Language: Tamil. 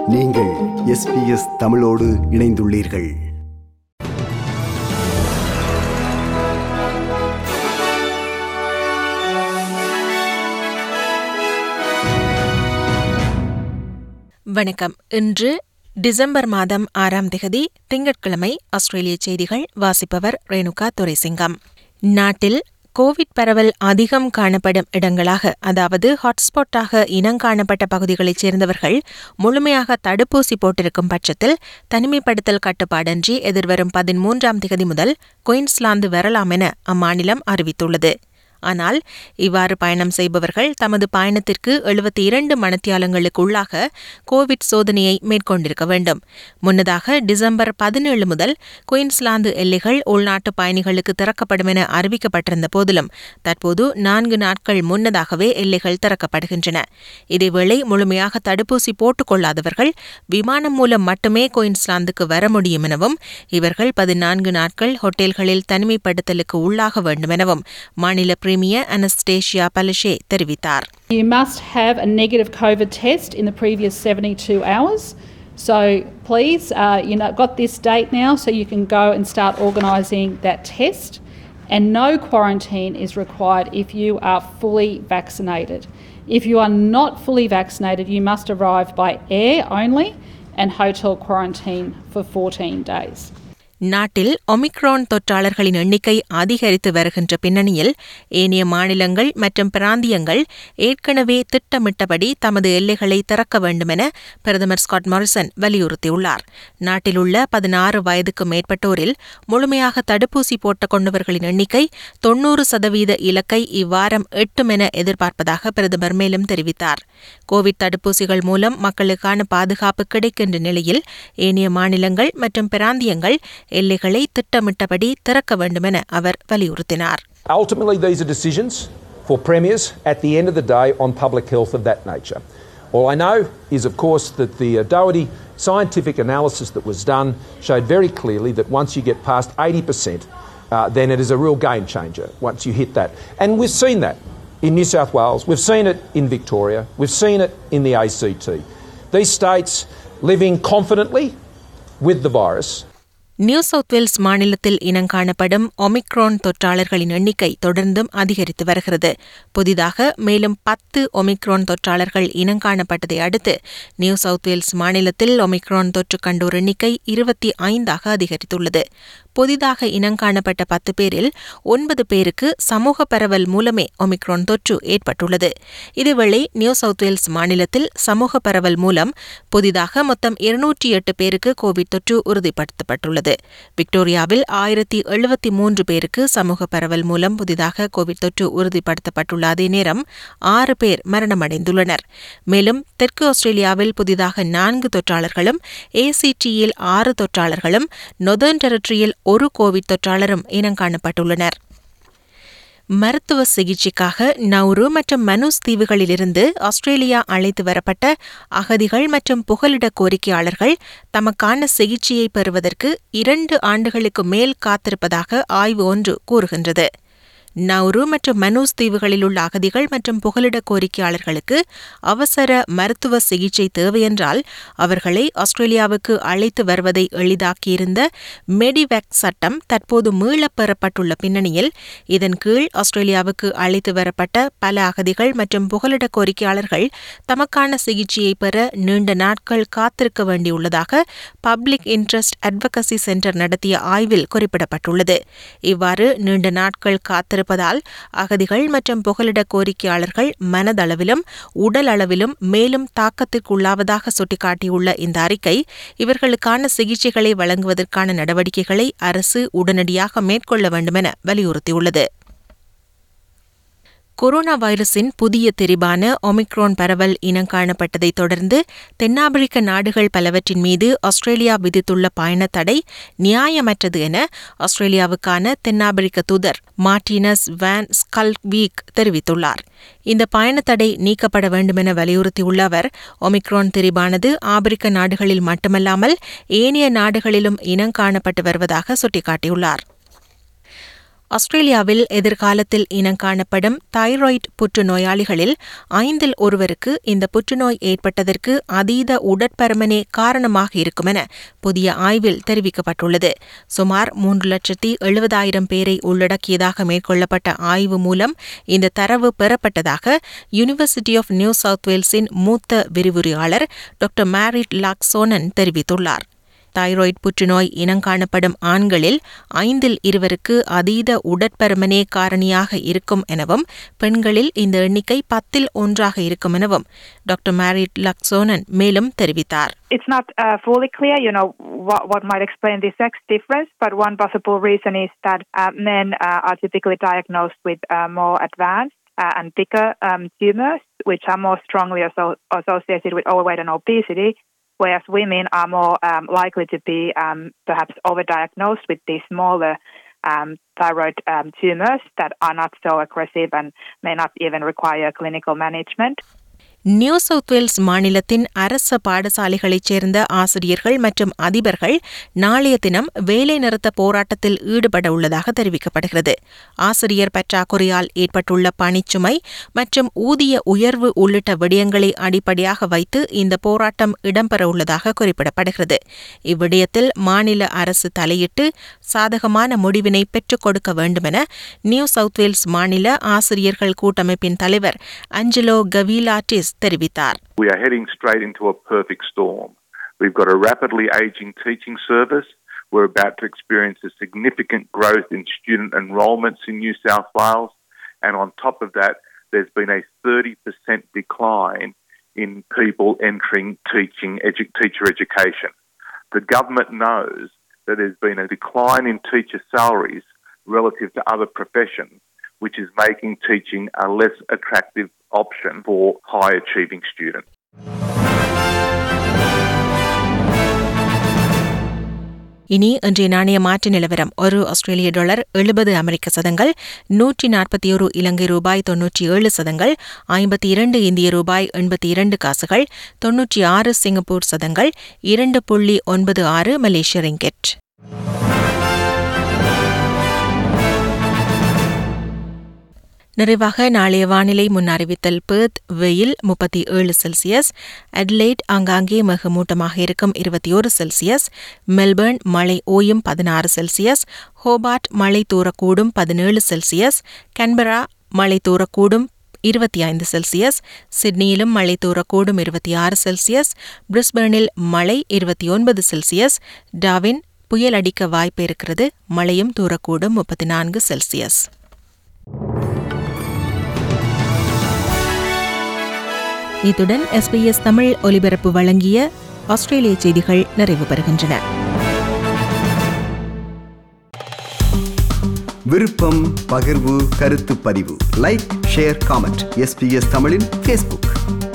நீங்கள் எஸ்பிஎஸ் தமிழோடு இணைந்துள்ளீர்கள் வணக்கம் இன்று டிசம்பர் மாதம் ஆறாம் திகதி திங்கட்கிழமை ஆஸ்திரேலிய செய்திகள் வாசிப்பவர் ரேணுகா துரைசிங்கம் நாட்டில் கோவிட் பரவல் அதிகம் காணப்படும் இடங்களாக அதாவது ஹாட்ஸ்பாட்டாக இனங்காணப்பட்ட பகுதிகளைச் சேர்ந்தவர்கள் முழுமையாக தடுப்பூசி போட்டிருக்கும் பட்சத்தில் தனிமைப்படுத்தல் கட்டுப்பாடின்றி எதிர்வரும் பதிமூன்றாம் திகதி முதல் குயின்ஸ்லாந்து வரலாம் என அம்மாநிலம் அறிவித்துள்ளது ஆனால் இவ்வாறு பயணம் செய்பவர்கள் தமது பயணத்திற்கு எழுபத்தி இரண்டு மணத்தியாலங்களுக்குள்ளாக கோவிட் சோதனையை மேற்கொண்டிருக்க வேண்டும் முன்னதாக டிசம்பர் பதினேழு முதல் குயின்ஸ்லாந்து எல்லைகள் உள்நாட்டு பயணிகளுக்கு திறக்கப்படும் என அறிவிக்கப்பட்டிருந்த போதிலும் தற்போது நான்கு நாட்கள் முன்னதாகவே எல்லைகள் திறக்கப்படுகின்றன இதேவேளை முழுமையாக தடுப்பூசி போட்டுக் கொள்ளாதவர்கள் விமானம் மூலம் மட்டுமே குயின்ஸ்லாந்துக்கு வர முடியும் எனவும் இவர்கள் பதினான்கு நாட்கள் ஹோட்டல்களில் தனிமைப்படுத்தலுக்கு உள்ளாக வேண்டும் எனவும் மாநில பிரீமியர் அனஸ்டேஷியா பலஷே தெரிவித்தார் You must have a negative COVID test in the previous 72 hours. So please, uh, you know, got this date now, so you can go and start organising that test. And no quarantine is required if you are fully vaccinated. If you are not fully vaccinated, you must arrive by air only and hotel quarantine for 14 days. நாட்டில் ஒமிக்ரான் தொற்றாளர்களின் எண்ணிக்கை அதிகரித்து வருகின்ற பின்னணியில் ஏனைய மாநிலங்கள் மற்றும் பிராந்தியங்கள் ஏற்கனவே திட்டமிட்டபடி தமது எல்லைகளை திறக்க வேண்டும் என பிரதமர் ஸ்காட் மாரிசன் வலியுறுத்தியுள்ளார் நாட்டில் உள்ள பதினாறு வயதுக்கு மேற்பட்டோரில் முழுமையாக தடுப்பூசி போட்டுக் கொண்டவர்களின் எண்ணிக்கை தொன்னூறு சதவீத இலக்கை இவ்வாரம் எட்டும் என எதிர்பார்ப்பதாக பிரதமர் மேலும் தெரிவித்தார் கோவிட் தடுப்பூசிகள் மூலம் மக்களுக்கான பாதுகாப்பு கிடைக்கின்ற நிலையில் ஏனைய மாநிலங்கள் மற்றும் பிராந்தியங்கள் எல்லைகளை திட்டமிட்டபடி திறக்க வேண்டுமென அவர் வலியுறுத்தினார் Ultimately, these are decisions for premiers at the end of the day on public health of that nature. All I know is, of course, that the uh, Doherty scientific analysis that was done showed very clearly that once you get past 80%, uh, then it is a real game changer once you hit that. And we've seen that in New South Wales, we've seen it in Victoria, we've seen it in the ACT. These states living confidently with the virus New South Wales மாநிலத்தில் இனங்காணப்படும் ஒமிக்ரான் தொற்றாளர்களின் எண்ணிக்கை தொடர்ந்தும் அதிகரித்து வருகிறது புதிதாக மேலும் பத்து ஒமிக்ரான் தொற்றாளர்கள் இனங்காணப்பட்டதை அடுத்து நியூ சவுத் வேல்ஸ் மாநிலத்தில் ஒமிக்ரான் தொற்று கண்டோர் எண்ணிக்கை இருபத்தி ஐந்தாக அதிகரித்துள்ளது புதிதாக இனங்காணப்பட்ட பத்து பேரில் ஒன்பது பேருக்கு சமூக பரவல் மூலமே ஒமிக்ரான் தொற்று ஏற்பட்டுள்ளது இதேவேளை நியூ சவுத் வேல்ஸ் மாநிலத்தில் சமூக பரவல் மூலம் புதிதாக மொத்தம் இருநூற்றி எட்டு பேருக்கு கோவிட் தொற்று உறுதிப்படுத்தப்பட்டுள்ளது விக்டோரியாவில் ஆயிரத்தி எழுபத்தி மூன்று பேருக்கு சமூக பரவல் மூலம் புதிதாக கோவிட் தொற்று உறுதிப்படுத்தப்பட்டுள்ள அதே நேரம் ஆறு பேர் மரணமடைந்துள்ளனர் மேலும் தெற்கு ஆஸ்திரேலியாவில் புதிதாக நான்கு தொற்றாளர்களும் ஏசிடியில் ஆறு தொற்றாளர்களும் நொதர்ன் டெரிட்டரியில் ஒரு கோவிட் தொற்றாளரும் இனங்காணப்பட்டுள்ளனர் மருத்துவ சிகிச்சைக்காக நௌரு மற்றும் மனுஸ் தீவுகளிலிருந்து ஆஸ்திரேலியா அழைத்து வரப்பட்ட அகதிகள் மற்றும் புகலிட கோரிக்கையாளர்கள் தமக்கான சிகிச்சையை பெறுவதற்கு இரண்டு ஆண்டுகளுக்கு மேல் காத்திருப்பதாக ஆய்வு ஒன்று கூறுகின்றது நௌரு மற்றும் மனூஸ் தீவுகளில் உள்ள அகதிகள் மற்றும் புகலிட கோரிக்கையாளர்களுக்கு அவசர மருத்துவ சிகிச்சை தேவையென்றால் அவர்களை ஆஸ்திரேலியாவுக்கு அழைத்து வருவதை எளிதாக்கியிருந்த மெடிவேக் சட்டம் தற்போது மீளப் பெறப்பட்டுள்ள பின்னணியில் இதன் கீழ் ஆஸ்திரேலியாவுக்கு அழைத்து வரப்பட்ட பல அகதிகள் மற்றும் புகலிட கோரிக்கையாளர்கள் தமக்கான சிகிச்சையை பெற நீண்ட நாட்கள் காத்திருக்க வேண்டியுள்ளதாக பப்ளிக் இன்ட்ரெஸ்ட் அட்வகசி சென்டர் நடத்திய ஆய்வில் குறிப்பிடப்பட்டுள்ளது இவ்வாறு நீண்ட நாட்கள் காத்திருப்பதால் அகதிகள் மற்றும் புகலிட கோரிக்கையாளர்கள் மனதளவிலும் உடல் அளவிலும் மேலும் தாக்கத்திற்குள்ளாவதாக சுட்டிக்காட்டியுள்ள இந்த அறிக்கை இவர்களுக்கான சிகிச்சைகளை வழங்குவதற்கான நடவடிக்கைகளை அரசு உடனடியாக மேற்கொள்ள வேண்டுமென வலியுறுத்தியுள்ளது கொரோனா வைரஸின் புதிய தெரிவான ஒமிக்ரான் பரவல் இனங்காணப்பட்டதைத் தொடர்ந்து தென்னாப்பிரிக்க நாடுகள் பலவற்றின் மீது ஆஸ்திரேலியா விதித்துள்ள பயணத் தடை நியாயமற்றது என ஆஸ்திரேலியாவுக்கான தென்னாப்பிரிக்க தூதர் மார்டினஸ் வேன் ஸ்கல்வீக் தெரிவித்துள்ளார் இந்த பயணத்தடை நீக்கப்பட வேண்டுமென வலியுறுத்தியுள்ள அவர் ஒமிக்ரான் திரிபானது ஆப்பிரிக்க நாடுகளில் மட்டுமல்லாமல் ஏனைய நாடுகளிலும் இனங்காணப்பட்டு வருவதாக சுட்டிக்காட்டியுள்ளார் ஆஸ்திரேலியாவில் எதிர்காலத்தில் இனங்காணப்படும் தைராய்டு புற்றுநோயாளிகளில் ஐந்தில் ஒருவருக்கு இந்த புற்றுநோய் ஏற்பட்டதற்கு அதீத உடற்பருமனே காரணமாக இருக்குமென புதிய ஆய்வில் தெரிவிக்கப்பட்டுள்ளது சுமார் மூன்று லட்சத்தி எழுபதாயிரம் பேரை உள்ளடக்கியதாக மேற்கொள்ளப்பட்ட ஆய்வு மூலம் இந்த தரவு பெறப்பட்டதாக யூனிவர்சிட்டி ஆஃப் நியூ சவுத் வேல்ஸின் மூத்த விரிவுரையாளர் டாக்டர் மேரிட் லாக்சோனன் தெரிவித்துள்ளார் தைராய்டு புற்றுநோய் இனங்காணப்படும் ஆண்களில் ஐந்தில் இருவருக்கு அதீத உடற்பருமனே காரணியாக இருக்கும் எனவும் பெண்களில் இந்த எண்ணிக்கை பத்தில் ஒன்றாக இருக்கும் எனவும் டாக்டர் மேரிட் லக்சோனன் மேலும் தெரிவித்தார் It's not uh, fully clear, you know, what, what might explain the sex difference, but one possible reason is that uh, men uh, are typically diagnosed with uh, more advanced uh, and bigger um, tumors, which are more strongly asso- associated with overweight and obesity, whereas women are more um, likely to be um, perhaps overdiagnosed with these smaller um, thyroid um, tumors that are not so aggressive and may not even require clinical management. New South Wales மாநிலத்தின் அரச பாடசாலைகளைச் சேர்ந்த ஆசிரியர்கள் மற்றும் அதிபர்கள் நாளைய தினம் வேலை நிறுத்த போராட்டத்தில் ஈடுபட உள்ளதாக தெரிவிக்கப்படுகிறது ஆசிரியர் பற்றாக்குறையால் ஏற்பட்டுள்ள பணிச்சுமை மற்றும் ஊதிய உயர்வு உள்ளிட்ட விடயங்களை அடிப்படையாக வைத்து இந்த போராட்டம் இடம்பெற உள்ளதாக குறிப்பிடப்படுகிறது இவ்விடயத்தில் மாநில அரசு தலையிட்டு சாதகமான முடிவினை பெற்றுக் கொடுக்க வேண்டுமென நியூ சவுத் வேல்ஸ் மாநில ஆசிரியர்கள் கூட்டமைப்பின் தலைவர் அஞ்சலோ கவீலாட்டிஸ் தெரிவித்தார் We are heading straight into a perfect storm. We've got a rapidly aging teaching service. We're about to experience a significant growth in student enrolments in New South Wales. And on top of that, there's been a 30% decline in people entering teaching edu- teacher education. The government knows that there's been a decline in teacher salaries relative to other professions, which is making teaching a less attractive option for high achieving students. இனி இன்றைய நாணய மாற்று நிலவரம் ஒரு ஆஸ்திரேலிய டாலர் எழுபது அமெரிக்க சதங்கள் நூற்றி நாற்பத்தி ஒரு இலங்கை ரூபாய் தொன்னூற்றி ஏழு சதங்கள் ஐம்பத்தி இரண்டு இந்திய ரூபாய் எண்பத்தி இரண்டு காசுகள் தொன்னூற்றி ஆறு சிங்கப்பூர் சதங்கள் இரண்டு புள்ளி ஒன்பது ஆறு மலேசிய ரிங்கெட் நிறைவாக நாளைய வானிலை முன் அறிவித்தல் பெர்த் வெயில் முப்பத்தி ஏழு செல்சியஸ் அட்லைட் ஆங்காங்கே மிகமூட்டமாக இருக்கும் இருபத்தி ஒரு செல்சியஸ் மெல்பர்ன் மழை ஓயும் பதினாறு செல்சியஸ் ஹோபார்ட் மழை தூரக்கூடும் பதினேழு செல்சியஸ் கன்பரா மழை தூரக்கூடும் இருபத்தி ஐந்து செல்சியஸ் சிட்னியிலும் மழை தூரக்கூடும் இருபத்தி ஆறு செல்சியஸ் பிரிஸ்பர்னில் மழை இருபத்தி ஒன்பது செல்சியஸ் டாவின் புயல் அடிக்க வாய்ப்பு இருக்கிறது மழையும் தூரக்கூடும் முப்பத்தி நான்கு செல்சியஸ் இத்துடன் எஸ்பிஎஸ் தமிழ் ஒலிபரப்பு வழங்கிய ஆஸ்திரேலிய செய்திகள் நிறைவு பெறுகின்றன விருப்பம் பகிர்வு கருத்து பதிவு லைக் ஷேர் காமெண்ட் எஸ்பிஎஸ் தமிழின் ஃபேஸ்புக்